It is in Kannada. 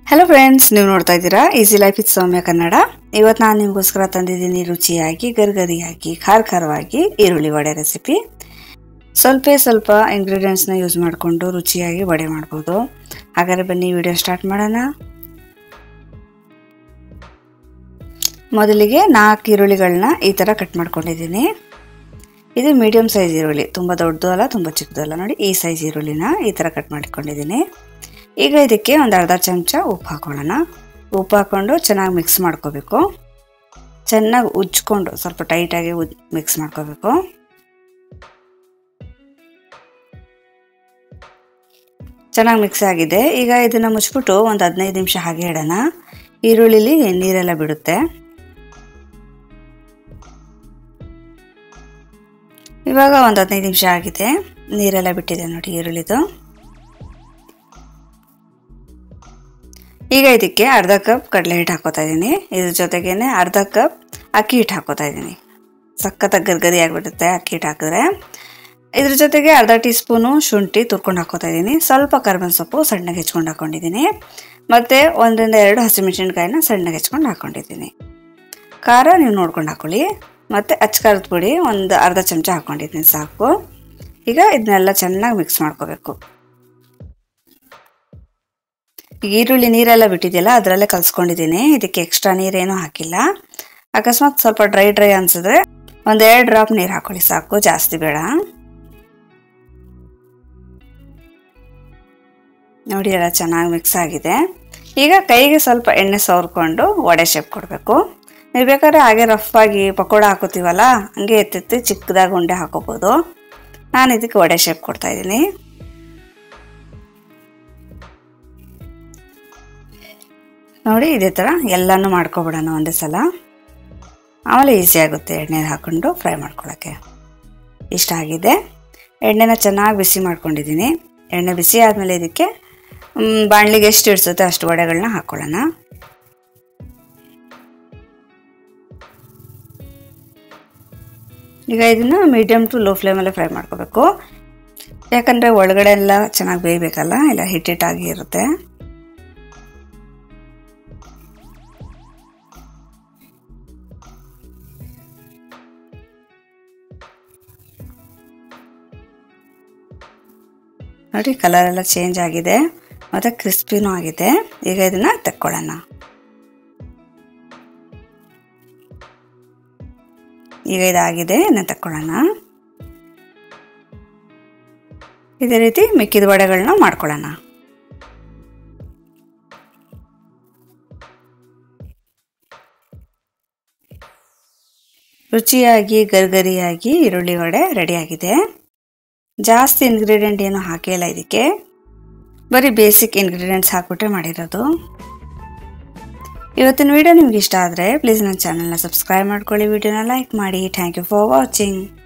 ಹಲೋ ಫ್ರೆಂಡ್ಸ್ ನೀವು ನೋಡ್ತಾ ಇದ್ದೀರಾ ಈಸಿ ಲೈಫ್ ಇತ್ ಸೌಮ್ಯ ಕನ್ನಡ ಇವತ್ತು ನಾನು ನಿಮಗೋಸ್ಕರ ತಂದಿದ್ದೀನಿ ರುಚಿಯಾಗಿ ಗರ್ಗರಿಯಾಗಿ ಖಾರ ಖಾರವಾಗಿ ಈರುಳ್ಳಿ ವಡೆ ರೆಸಿಪಿ ಸ್ವಲ್ಪ ಸ್ವಲ್ಪ ಇಂಗ್ರೀಡಿಯೆಂಟ್ಸ್ನ ಯೂಸ್ ಮಾಡಿಕೊಂಡು ರುಚಿಯಾಗಿ ವಡೆ ಮಾಡ್ಬೋದು ಹಾಗಾದ್ರೆ ಬನ್ನಿ ವಿಡಿಯೋ ಸ್ಟಾರ್ಟ್ ಮಾಡೋಣ ಮೊದಲಿಗೆ ನಾಲ್ಕು ಈರುಳ್ಳಿಗಳನ್ನ ಈ ಥರ ಕಟ್ ಮಾಡ್ಕೊಂಡಿದ್ದೀನಿ ಇದು ಮೀಡಿಯಮ್ ಸೈಜ್ ಈರುಳ್ಳಿ ತುಂಬ ದೊಡ್ಡದು ಅಲ್ಲ ತುಂಬ ಚಿಕ್ಕದು ಅಲ್ಲ ನೋಡಿ ಈ ಸೈಜ್ ಈರುಳ್ಳಿನ ಈ ಥರ ಕಟ್ ಮಾಡಿಕೊಂಡಿದ್ದೀನಿ ಈಗ ಇದಕ್ಕೆ ಒಂದು ಅರ್ಧ ಚಮಚ ಉಪ್ಪು ಹಾಕೊಳ್ಳೋಣ ಉಪ್ಪು ಹಾಕ್ಕೊಂಡು ಚೆನ್ನಾಗಿ ಮಿಕ್ಸ್ ಮಾಡ್ಕೋಬೇಕು ಚೆನ್ನಾಗಿ ಉಜ್ಕೊಂಡು ಸ್ವಲ್ಪ ಟೈಟಾಗಿ ಉಜ್ ಮಿಕ್ಸ್ ಮಾಡ್ಕೋಬೇಕು ಚೆನ್ನಾಗಿ ಮಿಕ್ಸ್ ಆಗಿದೆ ಈಗ ಇದನ್ನು ಮುಚ್ಬಿಟ್ಟು ಒಂದು ಹದಿನೈದು ನಿಮಿಷ ಹಾಗೆ ಇಡೋಣ ಈರುಳ್ಳಿಲಿ ನೀರೆಲ್ಲ ಬಿಡುತ್ತೆ ಇವಾಗ ಒಂದು ಹದಿನೈದು ನಿಮಿಷ ಆಗಿದೆ ನೀರೆಲ್ಲ ಬಿಟ್ಟಿದೆ ನೋಡಿ ಈರುಳ್ಳಿದು ಈಗ ಇದಕ್ಕೆ ಅರ್ಧ ಕಪ್ ಕಡಲೆ ಹಿಟ್ಟು ಹಾಕೋತಾ ಇದ್ದೀನಿ ಇದ್ರ ಜೊತೆಗೇನೆ ಅರ್ಧ ಕಪ್ ಅಕ್ಕಿ ಹಿಟ್ಟು ಹಾಕೋತಾ ಇದ್ದೀನಿ ಸಖತ್ತಾಗಿ ಗರ್ಗರಿ ಆಗಿಬಿಡುತ್ತೆ ಅಕ್ಕಿ ಹಿಟ್ಟು ಹಾಕಿದ್ರೆ ಇದ್ರ ಜೊತೆಗೆ ಅರ್ಧ ಟೀ ಸ್ಪೂನು ಶುಂಠಿ ತುರ್ಕೊಂಡು ಹಾಕೋತಾ ಇದ್ದೀನಿ ಸ್ವಲ್ಪ ಕರ್ಬೇವಿನ ಸೊಪ್ಪು ಸಣ್ಣಗೆ ಹೆಚ್ಕೊಂಡು ಹಾಕೊಂಡಿದ್ದೀನಿ ಮತ್ತು ಒಂದರಿಂದ ಎರಡು ಹಸಿಮೆಣಸಿನ್ಕಾಯಿನ ಸಣ್ಣಗೆ ಹೆಚ್ಕೊಂಡು ಹಾಕೊಂಡಿದ್ದೀನಿ ಖಾರ ನೀವು ನೋಡ್ಕೊಂಡು ಹಾಕೊಳ್ಳಿ ಮತ್ತು ಅಚ್ಕಾರದ ಪುಡಿ ಒಂದು ಅರ್ಧ ಚಮಚ ಹಾಕ್ಕೊಂಡಿದ್ದೀನಿ ಸಾಕು ಈಗ ಇದನ್ನೆಲ್ಲ ಚೆನ್ನಾಗಿ ಮಿಕ್ಸ್ ಮಾಡ್ಕೋಬೇಕು ಈರುಳ್ಳಿ ನೀರೆಲ್ಲ ಬಿಟ್ಟಿದೆಯಲ್ಲ ಅದರಲ್ಲೇ ಕಲ್ಸ್ಕೊಂಡಿದ್ದೀನಿ ಇದಕ್ಕೆ ಎಕ್ಸ್ಟ್ರಾ ನೀರೇನು ಹಾಕಿಲ್ಲ ಅಕಸ್ಮಾತ್ ಸ್ವಲ್ಪ ಡ್ರೈ ಡ್ರೈ ಅನ್ಸಿದ್ರೆ ಒಂದೆರಡು ಡ್ರಾಪ್ ನೀರು ಹಾಕೊಳ್ಳಿ ಸಾಕು ಜಾಸ್ತಿ ಬೇಡ ನೋಡಿ ಎಲ್ಲ ಚೆನ್ನಾಗಿ ಮಿಕ್ಸ್ ಆಗಿದೆ ಈಗ ಕೈಗೆ ಸ್ವಲ್ಪ ಎಣ್ಣೆ ಸವರ್ಕೊಂಡು ವಡೆ ಶೇಪ್ ಕೊಡಬೇಕು ನೀವು ಬೇಕಾದ್ರೆ ಹಾಗೆ ರಫ್ ಆಗಿ ಪಕೋಡ ಹಾಕೋತೀವಲ್ಲ ಹಂಗೆ ಎತ್ತೆತ್ತಿ ಚಿಕ್ಕದಾಗಿ ಉಂಡೆ ಹಾಕೋಬೋದು ನಾನು ಇದಕ್ಕೆ ವಡೆ ಶೇಪ್ ಕೊಡ್ತಾ ಇದ್ದೀನಿ ನೋಡಿ ಇದೇ ಥರ ಎಲ್ಲನೂ ಮಾಡ್ಕೊಬಿಡೋಣ ಒಂದೇ ಸಲ ಆಮೇಲೆ ಈಸಿ ಆಗುತ್ತೆ ಎಣ್ಣೆಲಿ ಹಾಕ್ಕೊಂಡು ಫ್ರೈ ಮಾಡ್ಕೊಳ್ಳೋಕ್ಕೆ ಇಷ್ಟ ಆಗಿದೆ ಎಣ್ಣೆನ ಚೆನ್ನಾಗಿ ಬಿಸಿ ಮಾಡ್ಕೊಂಡಿದ್ದೀನಿ ಎಣ್ಣೆ ಬಿಸಿ ಆದಮೇಲೆ ಇದಕ್ಕೆ ಬಾಣಲಿಗೆ ಎಷ್ಟು ಇಡ್ಸುತ್ತೆ ಅಷ್ಟು ವಡೆಗಳನ್ನ ಹಾಕ್ಕೊಳ್ಳೋಣ ಈಗ ಇದನ್ನು ಮೀಡಿಯಮ್ ಟು ಲೋ ಫ್ಲೇಮಲ್ಲೇ ಫ್ರೈ ಮಾಡ್ಕೋಬೇಕು ಯಾಕಂದರೆ ಒಳಗಡೆ ಎಲ್ಲ ಚೆನ್ನಾಗಿ ಬೇಯಬೇಕಲ್ಲ ಇಲ್ಲ ಹಿಟ್ಟಿಟ್ಟಾಗಿ ಇರುತ್ತೆ ನೋಡಿ ಕಲರ್ ಎಲ್ಲ ಚೇಂಜ್ ಆಗಿದೆ ಮತ್ತು ಕ್ರಿಸ್ಪಿನೂ ಆಗಿದೆ ಈಗ ಇದನ್ನ ತೆಕ್ಕೊಳ್ಳೋಣ ಈಗ ಇದಾಗಿದೆ ಇದನ್ನ ತಕ್ಕೊಳ್ಳೋಣ ಇದೇ ರೀತಿ ಮಿಕ್ಕಿದ ವಡೆಗಳನ್ನ ಮಾಡ್ಕೊಳ್ಳೋಣ ರುಚಿಯಾಗಿ ಗರ್ಗರಿಯಾಗಿ ಈರುಳ್ಳಿ ವಡೆ ರೆಡಿಯಾಗಿದೆ ಜಾಸ್ತಿ ಇಂಗ್ರೀಡಿಯೆಂಟ್ ಏನು ಹಾಕಿಲ್ಲ ಇದಕ್ಕೆ ಬರೀ ಬೇಸಿಕ್ ಇಂಗ್ರೀಡಿಯೆಂಟ್ಸ್ ಹಾಕ್ಬಿಟ್ರೆ ಮಾಡಿರೋದು ಇವತ್ತಿನ ವಿಡಿಯೋ ನಿಮ್ಗೆ ಇಷ್ಟ ಆದರೆ ಪ್ಲೀಸ್ ನನ್ನ ಚಾನಲ್ನ ಸಬ್ಸ್ಕ್ರೈಬ್ ಮಾಡ್ಕೊಳ್ಳಿ ವಿಡಿಯೋನ ಲೈಕ್ ಮಾಡಿ ಥ್ಯಾಂಕ್ ಯು ಫಾರ್ ವಾಚಿಂಗ್